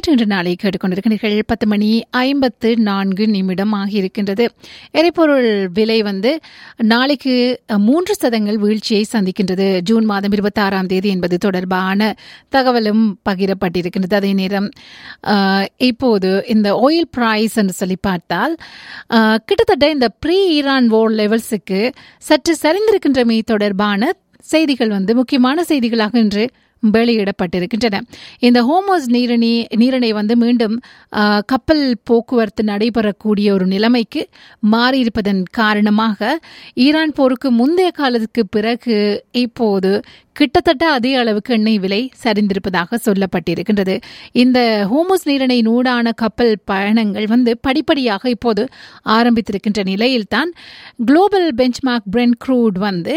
நேற்று இன்று நாளை கேட்டுக்கொண்டிருக்கிறீர்கள் பத்து மணி ஐம்பத்து நான்கு நிமிடம் ஆகியிருக்கின்றது எரிபொருள் விலை வந்து நாளைக்கு அஹ், மூன்று சதங்கள் வீழ்ச்சியை சந்திக்கின்றது ஜூன் மாதம் இருபத்தாறாம் தேதி என்பது தொடர்பான தகவலும் பகிரப்பட்டிருக்கின்றது அதே நேரம் அஹ், இப்போது இந்த ஆயில் பிரைஸ் என்று சொல்லி பார்த்தால் அஹ், கிட்டத்தட்ட இந்த ப்ரீ ஈரான் வோர் லெவல்ஸுக்கு சற்று சரிந்திருக்கின்றமை தொடர்பான செய்திகள் வந்து முக்கியமான செய்திகளாக இன்று வெளியிடப்பட்டிருக்கின்றன இந்த ஹோமோஸ் நீரணி நீரிணை வந்து மீண்டும் ஆ, கப்பல் போக்குவரத்து நடைபெறக்கூடிய ஒரு நிலைமைக்கு மாறியிருப்பதன் காரணமாக ஈரான் போருக்கு முந்தைய காலத்துக்கு பிறகு இப்போது கிட்டத்தட்ட அதே அளவுக்கு எண்ணெய் விலை சரிந்திருப்பதாக சொல்லப்பட்டிருக்கின்றது இந்த ஹோமோஸ் நீரிணை நூடான கப்பல் பயணங்கள் வந்து படிப்படியாக இப்போது ஆரம்பித்திருக்கின்ற நிலையில்தான் குளோபல் பெஞ்ச்மார்க் பிரெண்ட் க்ரூட் வந்து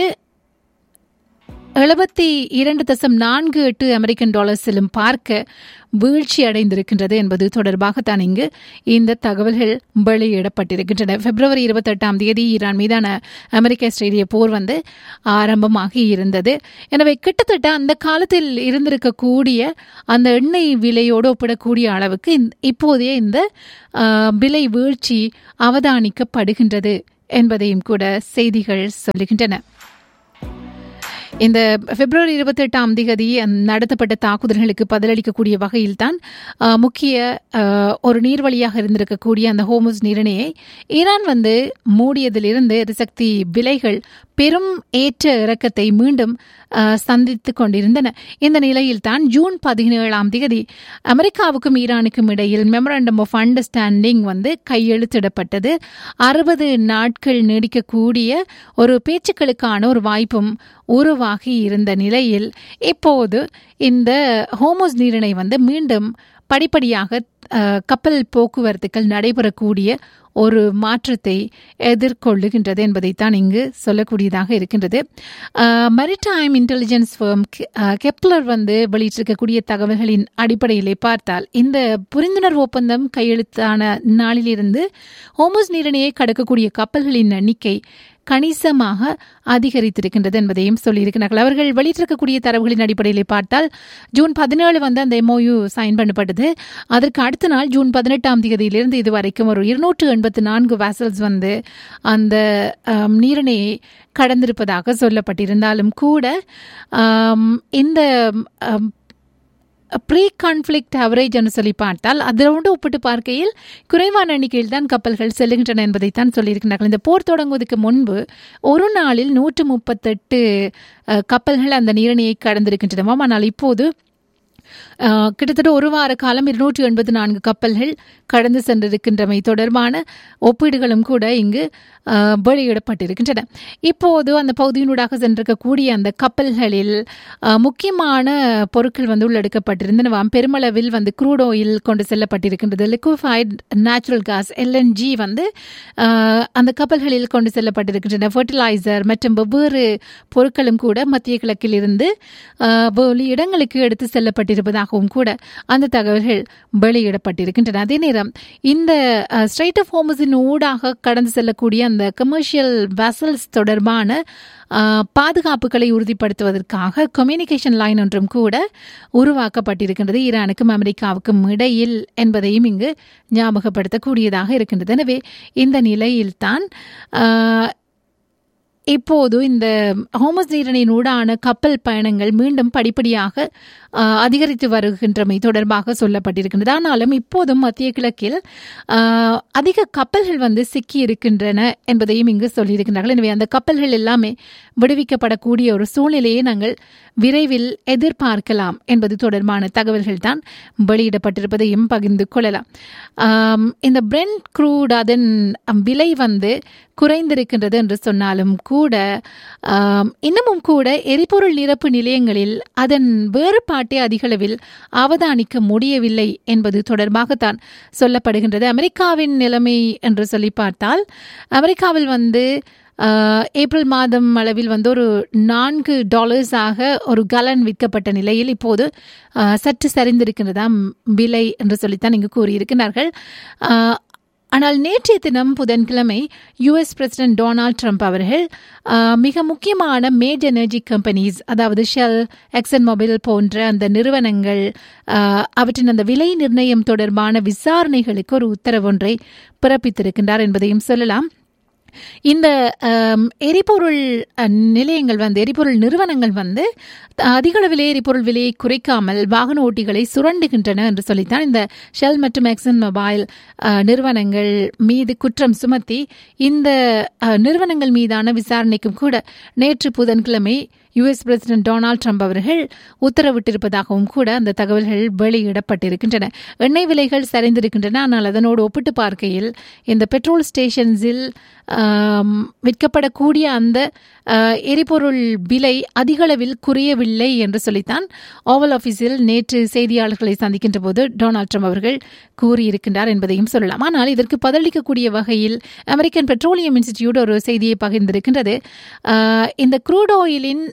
எழுபத்தி இரண்டு தசம் நான்கு எட்டு அமெரிக்கன் டாலர்ஸிலும் பார்க்க வீழ்ச்சி அடைந்திருக்கின்றது என்பது தொடர்பாகத்தான் இங்கு இந்த தகவல்கள் வெளியிடப்பட்டிருக்கின்றன பிப்ரவரி இருபத்தெட்டாம் தேதி ஈரான் மீதான அமெரிக்க இஸ்ரேலிய போர் வந்து ஆரம்பமாகி இருந்தது எனவே கிட்டத்தட்ட அந்த காலத்தில் இருந்திருக்கக்கூடிய அந்த எண்ணெய் விலையோடு ஒப்பிடக்கூடிய அளவுக்கு இந்த- இப்போதைய இந்த ஆ, விலை வீழ்ச்சி அவதானிக்கப்படுகின்றது என்பதையும் கூட செய்திகள் சொல்லுகின்றன இந்த பிப்ரவரி இருபத்தெட்டாம் திகதி நடத்தப்பட்ட தாக்குதல்களுக்கு பதிலளிக்கக்கூடிய வகையில்தான் அஹ், முக்கிய அஹ், ஒரு நீர்வழியாக இருந்திருக்கக்கூடிய அந்த ஹோமுஸ் நீரிணையை ஈரான் வந்து மூடியதிலிருந்து எரிசக்தி விலைகள் பெரும் ஏற்ற இறக்கத்தை மீண்டும் அஹ், சந்தித்துக் கொண்டிருந்தன இந்த நிலையில்தான் ஜூன் பதினேழாம் தேதி அமெரிக்காவுக்கும் ஈரானுக்கும் இடையில் மெமரண்டம் ஆஃப் அண்டர்ஸ்டாண்டிங் வந்து கையெழுத்திடப்பட்டது அறுபது நாட்கள் நீடிக்கக்கூடிய ஒரு பேச்சுக்களுக்கான ஒரு வாய்ப்பும் உருவாகி இருந்த நிலையில் இப்போது இந்த ஹோமோஸ் நீரிணை வந்து மீண்டும் படிப்படியாக அஹ், கப்பல் போக்குவரத்துக்கள் நடைபெறக்கூடிய ஒரு மாற்றத்தை எதிர்கொள்ளுகின்றது என்பதைத்தான் இங்கு சொல்லக்கூடியதாக இருக்கின்றது மரிடைம் இன்டெலிஜென்ஸ் ஃபேம் கெப்லர் வந்து வெளியிட்டிருக்கக்கூடிய தகவல்களின் அடிப்படையிலே பார்த்தால் இந்த புரிந்துணர்வு ஒப்பந்தம் கையெழுத்தான நாளிலிருந்து ஹோமோஸ் நீரிணையை கடக்கக்கூடிய கப்பல்களின் எண்ணிக்கை கணிசமாக அதிகரித்திருக்கின்றது என்பதையும் சொல்லியிருக்கிறார்கள் அவர்கள் வெளியிட்டிருக்கக்கூடிய தரவுகளின் அடிப்படையில் பார்த்தால் ஜூன் பதினேழு வந்து அந்த எம்ஓயு சைன் பண்ணப்பட்டது அதற்கு அடுத்த நாள் ஜூன் பதினெட்டாம் தேதியிலிருந்து இதுவரைக்கும் ஒரு இருநூற்று எண்பத்து நான்கு வேசல்ஸ் வந்து அந்த ஆம், நீரிணையை கடந்திருப்பதாக சொல்லப்பட்டிருந்தாலும் கூட ஆம், இந்த ஆம், ப்ரீ கான்ஃப்ளிக்ட் அவரேஜ் என்று சொல்லி பார்த்தால் அதோடு ஒப்பிட்டு பார்க்கையில் குறைவான எண்ணிக்கையில் தான் கப்பல்கள் செல்லுகின்றன என்பதைத்தான் சொல்லியிருக்கிறார்கள் இந்த போர் தொடங்குவதற்கு முன்பு ஒரு நாளில் நூற்று முப்பத்தெட்டு அஹ், கப்பல்கள் அந்த நீரணியை கடந்திருக்கின்றனவாம் ஆனால் இப்போது அஹ், கிட்டத்தட்ட ஒரு வார காலம் இருநூற்றி எண்பத்தி நான்கு கப்பல்கள் கடந்து சென்றிருக்கின்றமை தொடர்பான ஒப்பீடுகளும் கூட இங்கு அஹ், வெளியிடப்பட்டிருக்கின்றன இப்போது அந்த பகுதியினூடாக சென்றிருக்கக்கூடிய அந்த கப்பல்களில் அஹ், முக்கியமான பொருட்கள் வந்து உள்ளெடுக்கப்பட்டிருந்தனவாம் பெருமளவில் வந்து க்ரூட் ஆயில் கொண்டு செல்லப்பட்டிருக்கின்றது லிக்விஃபைட் நேச்சுரல் கேஸ் எல்என்ஜி வந்து அஹ், அந்த கப்பல்களில் கொண்டு செல்லப்பட்டிருக்கின்றன ஃபர்டிலைசர் மற்றும் வெவ்வேறு பொருட்களும் கூட மத்திய கிழக்கில் இருந்து அஹ், வெளி இடங்களுக்கு எடுத்து செல்லப்பட்டிருப்பதாகவும் கூட அந்த தகவல்கள் வெளியிடப்பட்டிருக்கின்றன அதே நேரம் இந்த ஸ்ட்ரைட் ஆஃப் ஹோமஸின் ஊடாக கடந்து செல்லக்கூடிய அந்த கமர்ஷியல் வெசல்ஸ் தொடர்பான அஹ், பாதுகாப்புகளை உறுதிப்படுத்துவதற்காக கம்யூனிகேஷன் லைன் ஒன்றும் கூட உருவாக்கப்பட்டிருக்கின்றது ஈரானுக்கும் அமெரிக்காவுக்கும் இடையில் என்பதையும் இங்கு ஞாபகப்படுத்தக்கூடியதாக இருக்கின்றது எனவே இந்த நிலையில்தான் அஹ், இப்போது இந்த ஹோமஸ் நீரணின் ஊடான கப்பல் பயணங்கள் மீண்டும் படிப்படியாக ஆஹ், அதிகரித்து வருகின்றமை தொடர்பாக சொல்லப்பட்டிருக்கின்றது ஆனாலும் இப்போதும் மத்திய கிழக்கில் ஆஹ், அதிக கப்பல்கள் வந்து சிக்கி இருக்கின்றன என்பதையும் இங்கு சொல்லியிருக்கின்றார்கள் எனவே அந்த கப்பல்கள் எல்லாமே விடுவிக்கப்படக்கூடிய ஒரு சூழ்நிலையை நாங்கள் விரைவில் எதிர்பார்க்கலாம் என்பது தொடர்பான தகவல்கள் தான் வெளியிடப்பட்டிருப்பதையும் பகிர்ந்து கொள்ளலாம் ஆம், இந்த பிரெண்ட் க்ரூட் அதன் விலை வந்து குறைந்திருக்கின்றது என்று சொன்னாலும் கூட ஆம், இன்னமும் கூட எரிபொருள் நிரப்பு நிலையங்களில் அதன் வேறுபாட்டை அதிகளவில் அவதானிக்க முடியவில்லை என்பது தொடர்பாகத்தான் சொல்லப்படுகின்றது அமெரிக்காவின் நிலைமை என்று சொல்லி பார்த்தால் அமெரிக்காவில் வந்து ஆஹ், ஏப்ரல் மாதம் அளவில் வந்து ஒரு நான்கு டாலர்ஸாக ஒரு கலன் விற்கப்பட்ட நிலையில் இப்போது ஆஹ், சற்று சரிந்திருக்கின்றதாம் விலை என்று சொல்லித்தான் இங்கு கூறியிருக்கிறார்கள் ஆஹ், ஆனால் நேற்றைய தினம் புதன்கிழமை யுஎஸ் பிரசிடென்ட் டொனால்ட் ட்ரம்ப் அவர்கள் ஆஹ், மிக முக்கியமான மேஜர் எனர்ஜி கம்பெனிஸ் அதாவது ஷெல் எக்ஸன் மொபைல் போன்ற அந்த நிறுவனங்கள் ஆஹ், அவற்றின் அந்த விலை நிர்ணயம் தொடர்பான விசாரணைகளுக்கு ஒரு உத்தரவு ஒன்றை பிறப்பித்திருக்கின்றார் என்பதையும் சொல்லலாம் இந்த ஆம், எரிபொருள் அ, நிலையங்கள் வந்து எரிபொருள் நிறுவனங்கள் வந்து த- அதிக அளவிலே எரிபொருள் விலையை குறைக்காமல் வாகன ஓட்டிகளை சுரண்டுகின்றன என்று சொல்லித்தான் இந்த ஷெல் மற்றும் எக்ஸன் மொபைல் அ, நிறுவனங்கள் மீது குற்றம் சுமத்தி இந்த அ, நிறுவனங்கள் மீதான விசாரணைக்கும் கூட நேற்று புதன்கிழமை யுஎஸ் பிரசிடென்ட் டொனால்ட் ட்ரம்ப் அவர்கள் உத்தரவிட்டிருப்பதாகவும் கூட அந்த தகவல்கள் வெளியிடப்பட்டிருக்கின்றன எண்ணெய் விலைகள் சரிந்திருக்கின்றன ஆனால் அதனோடு ஒப்பிட்டு பார்க்கையில் இந்த பெட்ரோல் ஸ்டேஷன்ஸில் ஆம், விற்கப்படக்கூடிய அந்த ஆ, எரிபொருள் விலை அதிகளவில் குறையவில்லை என்று சொல்லித்தான் ஓவல் ஆபீஸில் நேற்று செய்தியாளர்களை சந்திக்கின்ற போது டொனால்ட் ட்ரம்ப் அவர்கள் கூறியிருக்கின்றார் என்பதையும் சொல்லலாம் ஆனால் இதற்கு பதிலளிக்கக்கூடிய வகையில் அமெரிக்கன் பெட்ரோலியம் இன்ஸ்டிடியூட் ஒரு செய்தியை பகிர்ந்திருக்கின்றது ஆ, இந்த க்ரூட் ஆயிலின்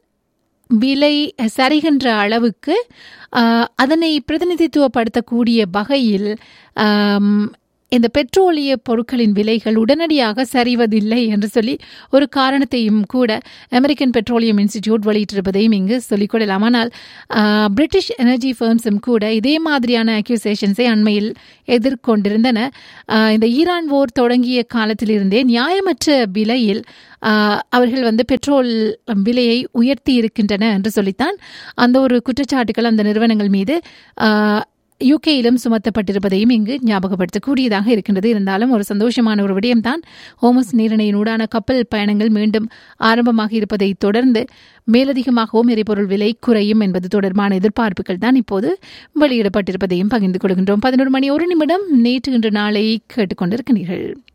விலை சரிகின்ற அளவுக்கு ஆஹ், அதனை பிரதிநிதித்துவப்படுத்தக்கூடிய வகையில் ஆம், இந்த பெட்ரோலிய பொருட்களின் விலைகள் உடனடியாக சரிவதில்லை என்று சொல்லி ஒரு காரணத்தையும் கூட அமெரிக்கன் பெட்ரோலியம் இன்ஸ்டிடியூட் வெளியிட்டிருப்பதையும் இங்கு சொல்லிக்கொள்ளலாம் ஆனால் ஆஹ், பிரிட்டிஷ் எனர்ஜி ஃபர்ம்ஸும் கூட இதே மாதிரியான அக்யூசேஷன்ஸை அண்மையில் எதிர்கொண்டிருந்தன ஆஹ், இந்த ஈரான் போர் தொடங்கிய காலத்திலிருந்தே நியாயமற்ற விலையில் ஆஹ், அவர்கள் வந்து பெட்ரோல் விலையை உயர்த்தி இருக்கின்றன என்று சொல்லித்தான் அந்த ஒரு குற்றச்சாட்டுகள் அந்த நிறுவனங்கள் மீது ஆஹ், யூகேயிலும் சுமத்தப்பட்டிருப்பதையும் இங்கு ஞாபகப்படுத்தக்கூடியதாக இருக்கின்றது இருந்தாலும் ஒரு சந்தோஷமான ஒரு விடயம்தான் ஹோமஸ் நீரிணையினூடான கப்பல் பயணங்கள் மீண்டும் ஆரம்பமாக இருப்பதை தொடர்ந்து மேலதிகமாகவும் எரிபொருள் விலை குறையும் என்பது தொடர்பான எதிர்பார்ப்புகள் தான் இப்போது வெளியிடப்பட்டிருப்பதையும் பகிர்ந்து கொள்கின்றோம் பதினோரு மணி ஒரு நிமிடம் நேற்று இன்று நாளை கேட்டுக்கொண்டிருக்கிறீர்கள்